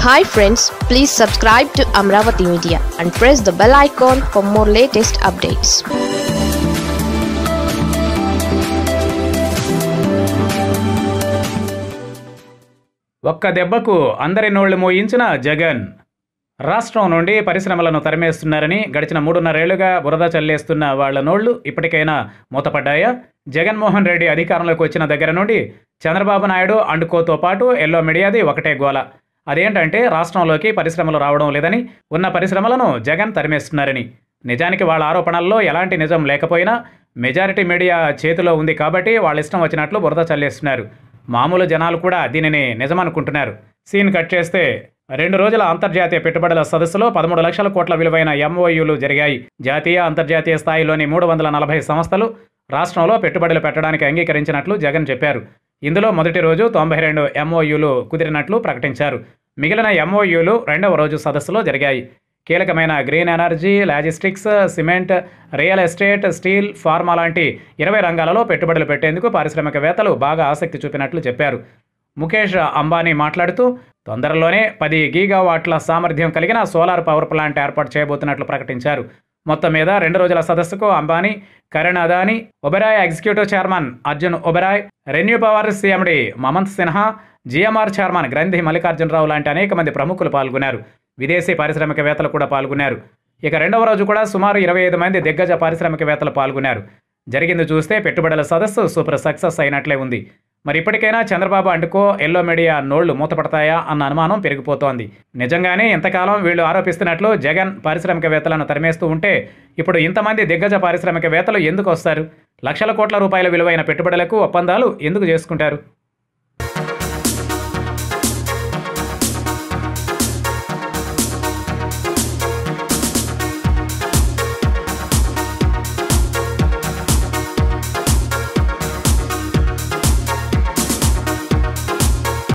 hi friends please subscribe to Amaravati media and press the bell icon for more latest updates ఒక్క దెబ్బకు అందరి నోళ్లు మోయించిన జగన్ రాష్ట్రం నుండి పరిశ్రమలను తరిమేస్తున్నారని గడిచిన మూడున్నరేళ్లుగా బురద చల్లేస్తున్న వాళ్ల నోళ్లు ఇప్పటికైనా మూతపడ్డాయా జగన్మోహన్ రెడ్డి అధికారంలోకి వచ్చిన దగ్గర నుండి చంద్రబాబు నాయుడు అండుకోతో పాటు ఎల్లో మీడియాది ఒకటే గోల అదేంటంటే రాష్ట్రంలోకి పరిశ్రమలు రావడం లేదని ఉన్న పరిశ్రమలను జగన్ తరిమేస్తున్నారని నిజానికి వాళ్ళ ఆరోపణల్లో ఎలాంటి నిజం లేకపోయినా మెజారిటీ మీడియా చేతిలో ఉంది కాబట్టి వాళ్ళ ఇష్టం వచ్చినట్లు బురద చల్లేస్తున్నారు మామూలు జనాలు కూడా దీనిని నిజమనుకుంటున్నారు సీన్ కట్ చేస్తే రెండు రోజుల అంతర్జాతీయ పెట్టుబడుల సదస్సులో పదమూడు లక్షల కోట్ల విలువైన ఎంఓయూలు జరిగాయి జాతీయ అంతర్జాతీయ స్థాయిలోని మూడు వందల నలభై సంస్థలు రాష్ట్రంలో పెట్టుబడులు పెట్టడానికి అంగీకరించినట్లు జగన్ చెప్పారు ఇందులో మొదటి రోజు తొంభై రెండు ఎంఓయూలు కుదిరినట్లు ప్రకటించారు మిగిలిన ఎంఓయూలు రెండవ రోజు సదస్సులో జరిగాయి కీలకమైన green energy logistics cement real estate steel pharma లాంటి ఇరవై రంగాలలో పెట్టుబడులు పెట్టేందుకు పారిశ్రామికవేత్తలు బాగా ఆసక్తి చూపినట్లు చెప్పారు ముఖేష్ అంబానీ మాట్లాడుతూ తొందరలోనే పది గీగావాట్ల సామర్థ్యం కలిగిన సోలార్ పవర్ ప్లాంట్ ఏర్పాటు చేయబోతున్నట్లు ప్రకటించారు మొత్తం మీద రెండు రోజుల సదస్సుకు Ambani Karan Adani Oberoi executive chairman Arjun Oberoi renew power CMD మమంత్ సిన్హా జిఎంఆర్ చైర్మన్ గ్రంథి మల్లికార్జునరావు లాంటి అనేక మంది ప్రముఖులు పాల్గొన్నారు విదేశీ పారిశ్రామికవేత్తలు కూడా పాల్గొన్నారు ఇక రెండవ రోజు కూడా సుమారు ఇరవై ఐదు మంది దిగ్గజ పారిశ్రామికవేత్తలు పాల్గొన్నారు జరిగింది చూస్తే పెట్టుబడుల సదస్సు సూపర్ సక్సెస్ అయినట్లే ఉంది మరి ఇప్పటికైనా చంద్రబాబు అంటుకో ఎల్లో మీడియా నోళ్లు మూతపడతాయా అన్న అనుమానం పెరిగిపోతోంది నిజంగానే ఇంతకాలం వీళ్ళు ఆరోపిస్తున్నట్లు జగన్ పారిశ్రామికవేత్తలను తరిమేస్తూ ఉంటే ఇప్పుడు ఇంతమంది దిగ్గజ పారిశ్రామికవేత్తలు ఎందుకు వస్తారు లక్షల కోట్ల రూపాయల విలువైన పెట్టుబడులకు ఒప్పందాలు ఎందుకు చేసుకుంటారు